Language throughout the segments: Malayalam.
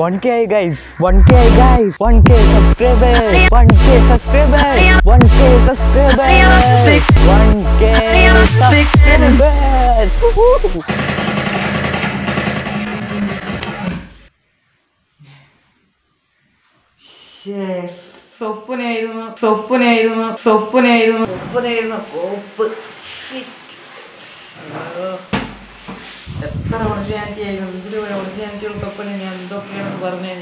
1k guys 1k guys 1k subscribers 1k subscribers 1k subscribers 1k subscribers Woohoo. സ്വപ്നായിരുന്നു സ്വപ്നായിരുന്നു സ്വപ്നായിരുന്നു സ്വപ്നായിരുന്നു കോപ്പ് എത്ര ഒറിജിനാലിറ്റി ആയിരുന്നു ഇതിൽ ഒരു ഒറിജിനാലിറ്റികൾക്കൊപ്പം ഞാൻ എന്തൊക്കെയാണെന്ന് പറഞ്ഞേ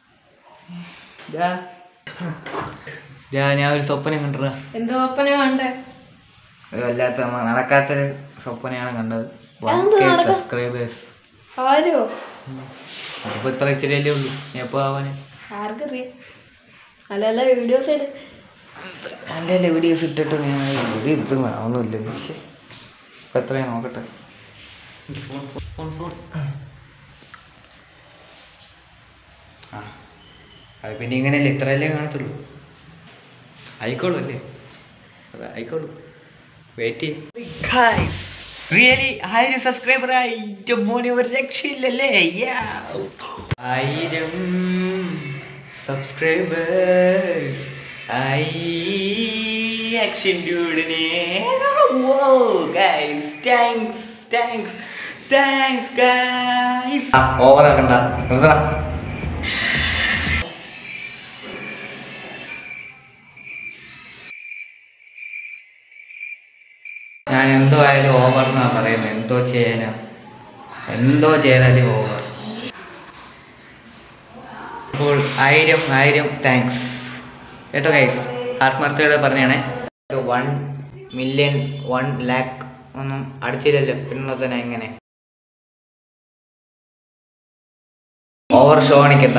ഞാൻ ഒരു സ്വപ്നം കണ്ടതാ എന്തോ ഒപ്പന കണ്ടേ ഒരു വല്ലാത്ത നമ്മ- നടക്കാത്തൊരു സ്വപ്നയാണ് കണ്ടത് വൺ കെ സബ്സ്ക്രൈബേഴ്സ് ആരോ അപ്പോൾ ഇത്ര ഇച്ചിരി അല്ലേ ഉള്ളൂ ഇനി എപ്പോൾ ആവാന് ആർക്കറിയാം നല്ല നല്ല വീഡിയോസ് ഇട് നല്ല നല്ല വീഡിയോസ് ഇട്ടിട്ട് ഞാൻ ഒരു ഇതും ആവുന്നില്ല പക്ഷേ ഇപ്പം എത്രയാ നോക്കട്ടെ ഫോൺ ഫോൺ ഫോൺ ആ അത് പിന്നെ ഇങ്ങനെയല്ലേ ഇത്രയല്ലേ കാണത്തുള്ളൂ ആയിക്കോളൂ അല്ലേ അതെ ആയിക്കോളൂ വെയിറ്റ് ചെയ്യും റിയലി ആയിരം സബ്സ്ക്രൈബർ ആയിട്ട് മോനെ ഒരു രക്ഷയില്ലല്ലേ Yeah. ആയിരം സബ്സ്ക്രൈബേഴ്സ് ആയി ആക്ഷൻ ഡ്യൂഡിനെ guys thanks thanks thanks guys over ആക്കണ്ട നിർത്തണം ഞാൻ എന്തോ ആയാലും ഓവർ എന്നാ പറയുന്നത് എന്തോ ചെയ്യാനാ എന്തോ ചെയ്താലും ഓവർ അപ്പോൾ ആയിരം ആയിരം താങ്ക്സ് കേട്ടോ ഗൈസ് ആത്മാർത്ഥയോടെ പറഞ്ഞാണേ വൺ മില്യൺ വൺ ലാക്ക് ഒന്നും അടിച്ചില്ലല്ലോ പിന്നെ തന്നെ എങ്ങനെ ഓവർ ഷോ കാണിക്കണ്ട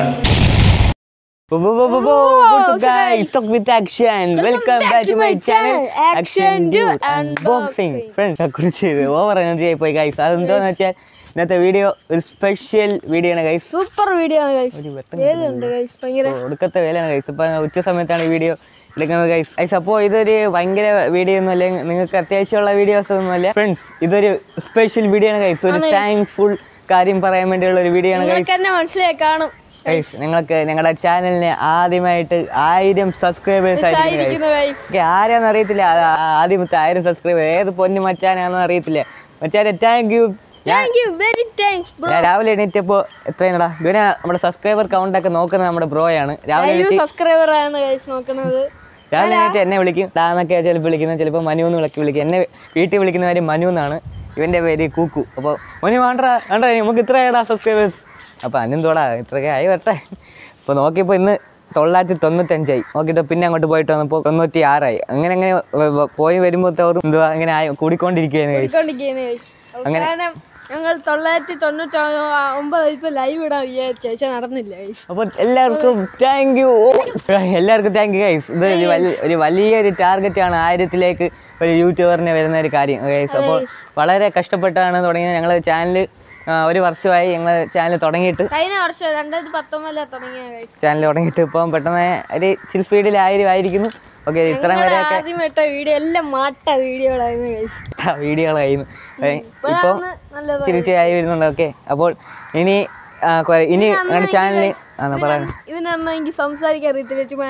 Whoa, whoa, whoa, whoa, whoa. What's up, guys? Talk with action. Welcome back to my channel, Action Dude Unboxing. Friends, കുറിച്ച് ഓവർ എനർജി ആയി പോയി ഗൈസ് അതെന്താന്ന് വെച്ചാൽ ഇന്നത്തെ വീഡിയോ ഒരു സ്പെഷ്യൽ വീഡിയോ ആണ് ഗൈസ് സൂപ്പർ വീഡിയോ ആണ് ഗൈസ് ഒരു വെട്ടം ഏതുണ്ട് ഗൈസ് ഭയങ്കര ഒടുക്കത്തെ വേലയാണ് ഗൈസ് ഇപ്പം ഉച്ച സമയത്താണ് ഈ വീഡിയോ എടുക്കുന്നത് ഗൈസ് ഗൈസ് അപ്പോൾ ഇതൊരു ഭയങ്കര വീഡിയോ ഒന്നും അല്ല നിങ്ങൾക്ക് അത്യാവശ്യമുള്ള വീഡിയോസ് ഒന്നുമല്ല ഫ്രണ്ട്സ് ഇതൊരു സ്പെഷ്യൽ വീഡിയോ ആണ് ഗൈസ് ഒരു താങ്ക്ഫുൾ കാര്യം പറയാൻ വേണ്ടിയുള്ള ഒരു വീഡിയോ ആണ് ഗൈസ് നിങ്ങൾക്ക് തന്നെ മനസ്സിലായി കാണും ഗൈസ് നിങ്ങൾക്ക് ഞങ്ങളുടെ ചാനലിന് ആദ്യമായിട്ട് ആയിരം സബ്സ്ക്രൈബേഴ്സ് ആയിരിക്കും ആയിരിക്കുന്നു ഗൈസ് ഓക്കെ ആരാന്ന് അറിയത്തില്ല ആ- ആ- ആദ്യമത്തെ ആയിരം സബ്സ്ക്രൈബർ ഏത് പൊന്നു മച്ചാനാണെന്ന് അറിയത്തില്ല മച്ചാനെ thank you thank you very thanks bro ഞാൻ രാവിലെ എണീറ്റപ്പോൾ എത്രയാണടാ ഇവനെ നമ്മുടെ സബ്സ്ക്രൈബർ കൗണ്ട് ഒക്കെ നോക്കുന്നത് നമ്മുടെ ബ്രോയാണ് രാവിലെ ലൈവ് എണീറ്റ് സബ്സ്ക്രൈബർ ആണ് ഗൈസ് നോക്കുന്നത് രാവിലെ എണീറ്റ് എന്നെ വിളിക്കും ഡാന്നൊക്കെ ചിലപ്പോൾ വിളിക്കുന്നത് ചിലപ്പോൾ മനു എന്ന് വിളക്കി വിളിക്കും എന്നെ വീട്ടിൽ വിളിക്കുന്ന കാര്യം മനു എന്നാണ് ഇവൻ്റെ പേര് കൂക്കു അപ്പോൾ മനു വേണ്ട വേണ്ട നമുക്ക് ഇത്രയാടാ സബ്സ്ക്രൈബേഴ്സ് അപ്പോൾ അന്നെന്തോടാ ഇത്രയൊക്കെ ആയി വരട്ടെ അപ്പോൾ നോക്കിയപ്പോൾ ഇന്ന് തൊള്ളായിരത്തി തൊണ്ണൂറ്റഞ്ചായി നോക്കിയിട്ട് പിന്നെ അങ്ങോട്ട് പോയിട്ട് വന്നപ്പോൾ തൊണ്ണൂറ്റി ആറായി അങ്ങനെ അങ്ങനെ വ- വ- പോയി വരുമ്പോൾ തോറും എന്തുവാ അങ്ങനെ ആയി കൂടിക്കൊണ്ടിരിക്കുകയാണ് guys. കൂടിക്കൊണ്ടിരിക്കുകയാണ് ഗൈസ് അവസാനം ഞങ്ങൾ തൊള്ളായിരത്തി തൊണ്ണൂറ്റി ഒമ്പത് ഇപ്പൊ ലൈവ് ഇടാൻ വിചാരിച്ചു പക്ഷെ നടന്നില്ല ഗൈസ് അപ്പോൾ എല്ലാവർക്കും താങ്ക് യു എല്ലാവർക്കും താങ്ക് യു ഗൈസ് ഇത് ഒരു വലിയ ഒരു വലിയൊരു ടാർഗറ്റാണ് ആയിരത്തിലേക്ക് ഒരു യൂട്യൂബറിന് വരുന്ന ഒരു കാര്യം ഗൈസ് അപ്പോൾ വളരെ കഷ്ടപ്പെട്ടാണ് തുടങ്ങിയത് ഞങ്ങൾ ചാനൽ ഒരു വർഷമായി ഞങ്ങൾ ചാനൽ തുടങ്ങിയിട്ട് കഴിഞ്ഞ വർഷം രണ്ടായിരത്തി പത്തൊമ്പതിലാണ് തുടങ്ങിയ ഗൈസ് ചാനൽ തുടങ്ങിയിട്ട് ഇപ്പം പെട്ടെന്ന് ഒരു ചിൽ സ്പീഡിൽ ആയിരം ആയിരിക്കുന്നു ഓക്കെ ഇത്രയും വരെയൊക്കെ ആദ്യമായിട്ട വീഡിയോ എല്ലാം മാട്ട വീഡിയോകളായിരുന്നു ഗൈസ് വീഡിയോകളായിരുന്നു ഇപ്പോൾ ഇപ്പോഴാണ് നല്ലത് ചിരി ചിരി ആയി വരുന്നുണ്ട് ഓക്കെ അപ്പോൾ ഇനി ആ, കുറെ- ഇനി ഞങ്ങളുടെ ചാനലിൽ ആ പറയാം ഇതിനന്ന് എനിക്ക് സംസാരിക്കാൻ അറിയത്തില്ല ചുമ്മാ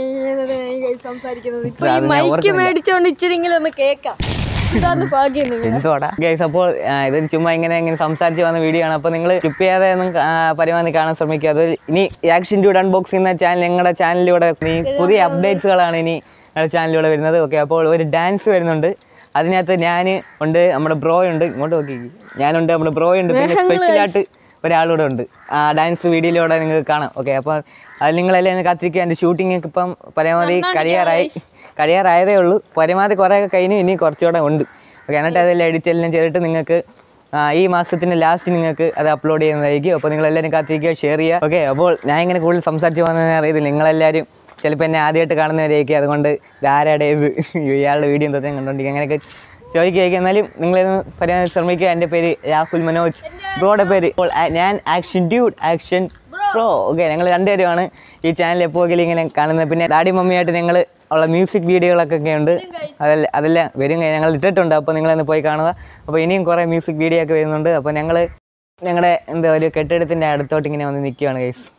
ഗൈസ് സംസാരിക്കുന്നത് ഇപ്പൊ ഈ അത് ഞാൻ മൈക്ക് ഓർക്കുന്നില്ല. മേടിച്ചോണ്ട് ഇച്ചിരിങ്കിലും ഒന്ന് കേക്കാം ഇതാണ് ഭാഗ്യം നിങ്ങൾ എന്തോടാ ഗൈസ് അപ്പോൾ ആ, ഇത് ചുമ്മാ ഇങ്ങനെ ഇങ്ങനെ സംസാരിച്ച് വന്ന വീഡിയോ ആണ് അപ്പോൾ നിങ്ങൾ സ്കിപ്പ് ചെയ്യാതെ ഒന്നും ആ, പരമാവധി കാണാൻ ശ്രമിക്കുക അത് ഇനി ആക്ഷൻ ഡ്യൂഡ് അൺബോക്സിംഗ് എന്ന ചാനൽ ഞങ്ങളുടെ ചാനലിലൂടെ ഇനി പുതിയ അപ്ഡേറ്റ്സുകളാണ് ഇനി ഞങ്ങളുടെ ചാനലിലൂടെ വരുന്നത് ഓക്കെ അപ്പോൾ ഒരു ഡാൻസ് വരുന്നുണ്ട് അതിനകത്ത് ഞാൻ ഉണ്ട് നമ്മുടെ ബ്രോ ഉണ്ട് ഇങ്ങോട്ട് നോക്കി ഞാനുണ്ട് നമ്മുടെ ബ്രോ ഉണ്ട് പിന്നെ സ്പെഷ്യലായിട്ട് ഒരാളൂടെ ഉണ്ട് ആ ഡാൻസ് വീഡിയോയിലൂടെ നിങ്ങൾക്ക് കാണാം ഓക്കെ അപ്പോൾ അത് നിങ്ങളെല്ലാം ഒന്ന് കാത്തിരിക്കുക എൻ്റെ ഷൂട്ടിംഗ് ഒക്കെ ഇപ്പം പരമാവധി കഴിയാറായി കഴിയാറായതേ ഉള്ളൂ പരമാവധി കുറേയൊക്കെ കഴിഞ്ഞു ഇനി കുറച്ചുകൂടെ ഉണ്ട് ഓക്കെ എന്നിട്ട് അതെല്ലാം എഡിറ്റ് എല്ലാം ചെയ്തിട്ട് നിങ്ങൾക്ക് ആ, ഈ മാസത്തിൻ്റെ ലാസ്റ്റ് നിങ്ങൾക്ക് അത് അപ്ലോഡ് ചെയ്യുന്നതായിരിക്കും അപ്പോൾ നിങ്ങളെല്ലാവരും കാത്തിരിക്കുക ഷെയർ ചെയ്യുക ഓക്കെ അപ്പോൾ ഞാൻ ഇങ്ങനെ കൂടുതൽ സംസാരിച്ച് പോകുന്നതെന്ന് അറിയത്തില്ല നിങ്ങളെല്ലാവരും ചിലപ്പോൾ എന്നെ ആദ്യമായിട്ട് കാണുന്നവരായിരിക്കും അതുകൊണ്ട് ധാരാടെ ഇത് ഇയാളുടെ വീഡിയോ തന്നെ കണ്ടുകൊണ്ടിരിക്കുക അങ്ങനെയൊക്കെ ചോദിക്കുകയായിരിക്കും എന്നാലും നിങ്ങളിന്ന് പറയാൻ ശ്രമിക്കുക എൻ്റെ പേര് രാഹുൽ മനോജ് ബ്രോയുടെ പേര് ഇപ്പോൾ ആ- ഞാൻ action dude action pro okay ഞങ്ങൾ രണ്ടുപേരുമാണ് ഈ ചാനൽ എപ്പോഴെങ്കിലും ഇങ്ങനെ കാണുന്നത് പിന്നെ ഡാഡി മമ്മിയായിട്ട് ഞങ്ങൾ ഉള്ള മ്യൂസിക് വീഡിയോകളൊക്കെ ഒക്കെ ഉണ്ട് അതെല്ലാം അതെല്ലാം വരും ഞങ്ങൾ ഇട്ടിട്ടുണ്ട് അപ്പോൾ നിങ്ങളൊന്ന് പോയി കാണുക അപ്പോൾ ഇനിയും കുറേ മ്യൂസിക് വീഡിയോ ഒക്കെ വരുന്നുണ്ട് അപ്പോൾ ഞങ്ങൾ ഞങ്ങളുടെ എന്താ ഒരു കെട്ടിടത്തിൻ്റെ അടുത്തോട്ട് ഇങ്ങനെ വന്ന് നിൽക്കുകയാണ് ഗൈസ്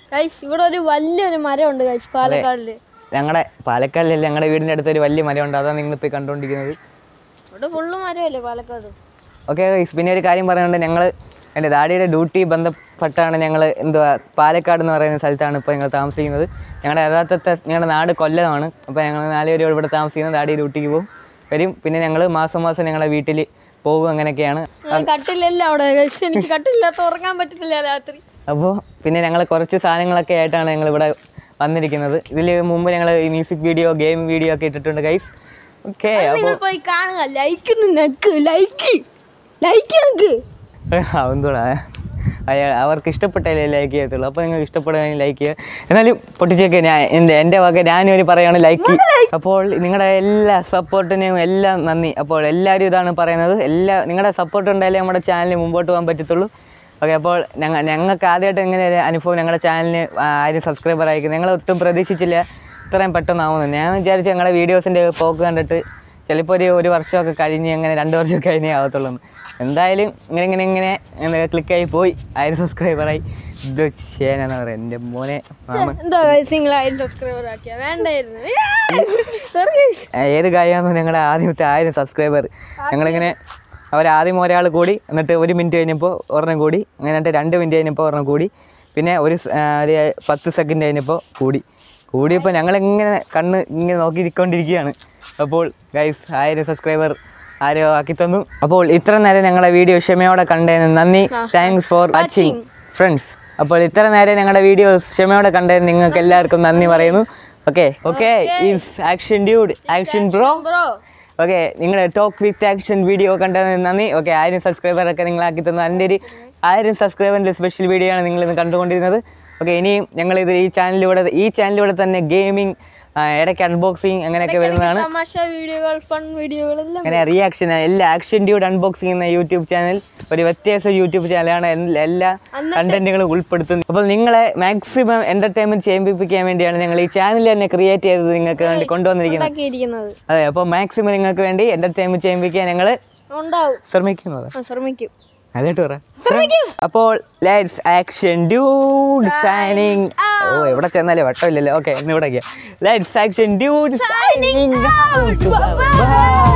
ഗൈസ് ഇവിടെ ഒരു വലിയൊരു മരമുണ്ട് ഗൈസ് പാലക്കാടില് ഞങ്ങളുടെ പാലക്കാടിലല്ല ഞങ്ങളുടെ വീടിൻ്റെ അടുത്ത് ഒരു വലിയ മരമുണ്ട് അതാണ് നിങ്ങളിപ്പോൾ കണ്ടുകൊണ്ടിരിക്കുന്നത് ഇവിടെ ഫുള്ള് മരമല്ലേ പാലക്കാട് ഓക്കെ പിന്നെ ഒരു കാര്യം പറയാനുണ്ട് ഞങ്ങൾ എൻ്റെ ഡാഡിയുടെ ഡ്യൂട്ടി ബന്ധപ്പെട്ടാണ് ഞങ്ങൾ എന്തുവാ പാലക്കാട് എന്ന് പറയുന്ന സ്ഥലത്താണ് ഇപ്പോൾ ഞങ്ങൾ താമസിക്കുന്നത് ഞങ്ങളുടെ യഥാർത്ഥത്തെ ഞങ്ങളുടെ നാട് കൊല്ലമാണ് അപ്പോൾ ഞങ്ങൾ നാലുപേരും ഇവിടെ താമസിക്കുന്നത് ഡാഡി ഡ്യൂട്ടിക്ക് പോകും വരും പിന്നെ ഞങ്ങൾ മാസം മാസം ഞങ്ങളുടെ വീട്ടിൽ പോകും അങ്ങനെയൊക്കെയാണ് കട്ടിലല്ല അവിടെ ഗൈസ് എനിക്ക് കട്ടില്ലാത്ത ഉറങ്ങാൻ പറ്റത്തില്ല രാത്രി അപ്പോൾ പിന്നെ ഞങ്ങൾ കുറച്ച് സാധനങ്ങളൊക്കെ ആയിട്ടാണ് ഞങ്ങൾ ഇവിടെ വന്നിരിക്കുന്നത് ഇതിൽ മുമ്പ് ഞങ്ങൾ മ്യൂസിക് വീഡിയോ ഗെയിം വീഡിയോ ഒക്കെ ഇട്ടിട്ടുണ്ട് ഗൈസ് ഓക്കെ അപ്പോൾ നിങ്ങൾ പോയി കാണുക ലൈക്ക് നിനക്ക് ലൈക്ക് ലൈക്ക് നിനക്ക് അവന്തോടാ അയാൾ അവർക്ക് ഇഷ്ടപ്പെട്ടല്ലേ ലൈക്ക് ചെയ്യത്തുള്ളൂ അപ്പോൾ നിങ്ങൾക്ക് ഇഷ്ടപ്പെടുകയാണെങ്കിൽ ലൈക്ക് ചെയ്യുക എന്നാലും പൊട്ടിച്ചൊക്കെ ഞാൻ എൻ്റെ എൻ്റെ വക ഞാനും ഒരു പറയുകയാണ് ലൈക്ക് അപ്പോൾ നിങ്ങളുടെ എല്ലാ സപ്പോർട്ടിനും എല്ലാം നന്ദി അപ്പോൾ എല്ലാവരും ഇതാണ് പറയുന്നത് എല്ലാ നിങ്ങളുടെ സപ്പോർട്ട് ഉണ്ടായാലേ നമ്മുടെ ചാനലിന് മുമ്പോട്ട് പോകാൻ പറ്റത്തുള്ളൂ ഓക്കെ അപ്പോൾ ഞങ്ങൾ ഞങ്ങൾക്ക് ആദ്യമായിട്ട് ഇങ്ങനെ ഒരു അനുഭവം ഞങ്ങളുടെ ചാനലിന് ആരും സബ്സ്ക്രൈബർ അയക്കുന്നത് ഞങ്ങൾ ഒട്ടും പ്രതീക്ഷിച്ചില്ല ഇത്രയും പെട്ടെന്നാവുമെന്ന് ഞാൻ വിചാരിച്ചു ഞങ്ങളുടെ വീഡിയോസിൻ്റെ പോക്ക് കണ്ടിട്ട് ചിലപ്പോൾ ഒരു ഒരു വർഷമൊക്കെ കഴിഞ്ഞ് അങ്ങനെ രണ്ട് വർഷമൊക്കെ കഴിഞ്ഞേ ആവത്തുള്ളൂ എന്ന്. എന്തായാലും ഇങ്ങനെ ഇങ്ങനെ ഇങ്ങനെ ഇങ്ങനെ ക്ലിക്കായി പോയി ആയിരം സബ്സ്ക്രൈബറായി ഇത് ചെയ്യാനെന്ന് പറയാം എൻ്റെ മോനെ മാമ എന്താ ഗൈസ് നിങ്ങൾ ആയിരം സബ്സ്ക്രൈബർ ആക്കിയ വേണ്ടായിരുന്നു Sorry guys. ഏത് കാര്യമാണെന്ന് ഞങ്ങളുടെ ആദ്യത്തെ ആയിരം സബ്സ്ക്രൈബർ ഞങ്ങളിങ്ങനെ അവരാദ്യം ഒരാൾ കൂടി എന്നിട്ട് ഒരു മിനിറ്റ് കഴിഞ്ഞപ്പോൾ ഒരെണ്ണം കൂടി അങ്ങനെ എന്നിട്ട് രണ്ട് മിനിറ്റ് കഴിഞ്ഞപ്പോൾ ഒരെണ്ണം കൂടി പിന്നെ ഒരു സ- ആ, ഒരു പത്ത് സെക്കൻഡ് കഴിഞ്ഞപ്പോൾ കൂടി കൂടിയപ്പോൾ ഞങ്ങളിങ്ങനെ കണ്ണ് ഇങ്ങനെ നോക്കിയിരിക്കൊണ്ടിരിക്കുകയാണ് അപ്പോൾ ഗൈസ് ആയിരം സബ്സ്ക്രൈബർ ആരോ ആക്കി തന്നു അപ്പോൾ ഇത്ര നേരം ഞങ്ങളുടെ വീഡിയോ ക്ഷമയോടെ കണ്ടതിന് നന്ദി താങ്ക്സ് ഫോർ വാച്ചിങ് ഫ്രണ്ട്സ് അപ്പോൾ ഇത്ര നേരം ഞങ്ങളുടെ വീഡിയോ ക്ഷമയോടെ കണ്ടതിന് നിങ്ങൾക്ക് എല്ലാവർക്കും നന്ദി പറയുന്നു okay okay is action dude action bro bro okay നിങ്ങൾ ടോക്ക് വിത്ത് ആക്ഷൻ വീഡിയോ കണ്ടതിന് നന്ദി ഓക്കെ ആയിരം സബ്സ്ക്രൈബറൊക്കെ നിങ്ങളാക്കി തന്നു അതിൻ്റെ ഒരു ആയിരം സബ്സ്ക്രൈബറിൻ്റെ സ്പെഷ്യൽ വീഡിയോ ആണ് നിങ്ങൾ ഇന്ന് കണ്ടുകൊണ്ടിരുന്നത് ഓക്കെ ഇനിയും ഞങ്ങളിത് ഈ ചാനലിലൂടെ ഈ ചാനലിലൂടെ തന്നെ ഗെയിമിംഗ് ഇടയ്ക്ക് അൺബോക്സിങ് അങ്ങനെയൊക്കെ വരുന്നതാണ് തമാശ വീഡിയോകൾ ഫൺ വീഡിയോകൾ എല്ലാം അങ്ങനെ റിയാക്ഷൻ എല്ലാ ആക്ഷൻ ഡ്യൂഡ് അൺബോക്സിംഗ് എന്ന യൂട്യൂബ് ചാനൽ ഒരു വ്യത്യാസ യൂട്യൂബ് ചാനലാണ് എല്ലാ- എല്ലാ കണ്ടന്റുകളും ഉൾപ്പെടുത്തുന്നത് അപ്പോൾ നിങ്ങളെ മാക്സിമം എന്റർടൈൻമെന്റ് ചെയ്യിപ്പിക്കാൻ വേണ്ടിയാണ് ഞങ്ങൾ ഈ ചാനൽ തന്നെ ക്രിയേറ്റ് ചെയ്തത് നിങ്ങൾക്ക് വേണ്ടി കൊണ്ടുവന്നിരിക്കുന്നത് ഉണ്ടാക്കിയിരിക്കുന്നത് അതെ അപ്പോൾ മാക്സിമം നിങ്ങൾക്ക് വേണ്ടി എന്റർടൈൻമെന്റ് ചെയ്യിപ്പിക്കാൻ ഞങ്ങൾ ഉണ്ടാവും ശ്രമിക്കുന്നത് ആ, ശ്രമിക്കും അതായിട്ട് പറ അപ്പോൾ ലെറ്റ്സ് ആക്ഷൻ ഡ്യൂഡ് സൈനിങ് ഓ എവിടെ ചെന്നാലേ വട്ടമില്ലല്ലോ ഓക്കെ ഇന്ന് ഇവിടെ let's action dude signing Bye.